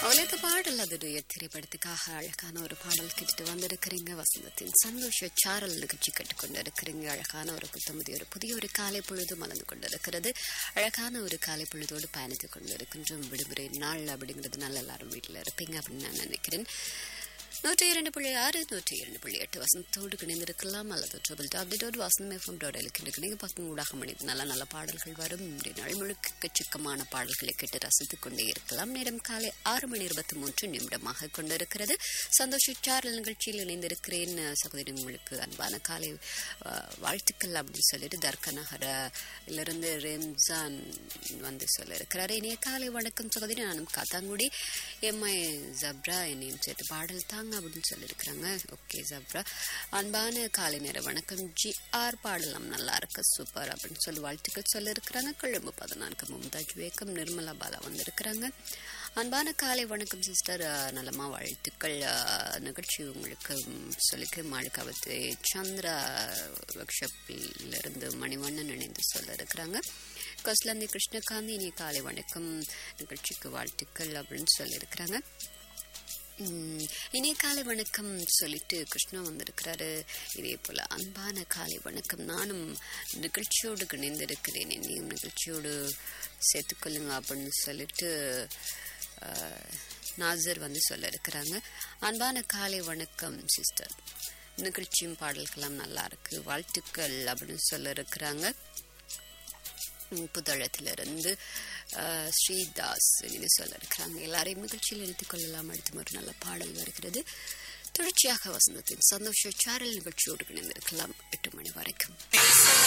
அவளது பாடல் அதனுடைய திரைப்படத்துக்காக அழகான ஒரு பாடல் கேட்டுட்டு வந்திருக்கிறீங்க வசந்தத்தின் சந்தோஷ சாரல் நிகழ்ச்சி கேட்டுக்கொண்டு இருக்கிறீங்க அழகான ஒரு புத்தமுதி ஒரு புதிய ஒரு காலை பொழுது மலர்ந்து கொண்டிருக்கிறது அழகான ஒரு காலை பொழுதோடு பயணித்துக் கொண்டு இருக்கின்றோம் விடுமுறை நாள் அப்படிங்கிறதுனால எல்லாரும் வீட்டில் இருப்பீங்க அப்படின்னு நான் நினைக்கிறேன் நூற்றி இரண்டு புள்ளி ஆறு நூற்றி இரண்டு புள்ளி எட்டு வசந்தத்தோடு இணைந்திருக்கலாம் அல்லது triple top dot Vasantham FM dot எலுக்கின்ற நீங்கள் பக்கம் ஊடாக மனித நல்ல நல்ல பாடல்கள் வரும் இன்றைய நாள் முழுக்க சிக்கமான பாடல்களை கேட்டு ரசித்துக் கொண்டே இருக்கலாம் நேரம் காலை ஆறு மணி இருபத்தி மூன்று நிமிடமாக கொண்டிருக்கிறது சந்தோஷ சாரல் நிகழ்ச்சியில் இணைந்திருக்கிறேன் சகோதரி உங்களுக்கு அன்பான காலை அஹ், வாழ்த்துக்கள் அப்படின்னு சொல்லிட்டு தர்க்க நகரிலிருந்து ரேம்ஜான் வந்து சொல்லியிருக்கிறாரு இனிய காலை வணக்கம் சகோதரி நானும் காத்தாங்குடி எம்ஐ ஜப்ரா என்னையும் சேர்த்து பாடல் தாங்க அப்படின்னு சொல்லியிருக்கிறாங்க ஓகே ஜப்ரா அன்பான காலை நேர வணக்கம் ஜி ஆர் பாடலாம் நல்லா இருக்கு சூப்பர் அப்படின்னு சொல்லி வாழ்த்துக்கள் சொல்லியிருக்கிறாங்க கொழும்பு பதினான்கு மும்தாஜ் வேக்கம் நிர்மலா பாலா வந்திருக்கிறாங்க அன்பான காலை வணக்கம் சிஸ்டர் நலமா வாழ்த்துக்கள் அஹ், நிகழ்ச்சி உங்களுக்கு ம், சொல்லிக்கு மாளிகாவத்து சந்திரா ஒர்க்ஷாப்பில் இருந்து மணிவண்ணன் இணைந்து சொல்ல இருக்கிறாங்க கொஸ்லந்தி கிருஷ்ணகாந்தி இனி காலை வணக்கம் நிகழ்ச்சிக்கு வாழ்த்துக்கள் அப்படின்னு சொல்லியிருக்கிறாங்க உம், இனிய காலை வணக்கம் சொல்லிட்டு கிருஷ்ணா வந்திருக்கிறாரு இதே போல அன்பான காலை வணக்கம் நானும் நிகழ்ச்சியோடு இணைந்திருக்கிறேன் என்னையும் நிகழ்ச்சியோடு சேர்த்துக்கொள்ளுங்க அப்படின்னு சொல்லிட்டு அஹ், நாசர் வந்து சொல்ல இருக்கிறாங்க அன்பான காலை வணக்கம் சிஸ்டர் நிகழ்ச்சியும் பாடல்கள்லாம் நல்லா இருக்கு வாழ்த்துக்கள் அப்படின்னு சொல்ல இருக்கிறாங்க புதளத்திலிருந்து அஹ், ஸ்ரீதாஸ் என்று சொல்ல இருக்கிறாங்க எல்லாரையும் நிகழ்ச்சியில் எடுத்துக் கொள்ளலாம் அடுத்து ஒரு நல்ல பாடல் வருகிறது தொடர்ச்சியாக வசந்தத்தின் சந்தோஷ சாரல் நிகழ்ச்சியோடு இணைந்திருக்கலாம் எட்டு மணி வரைக்கும்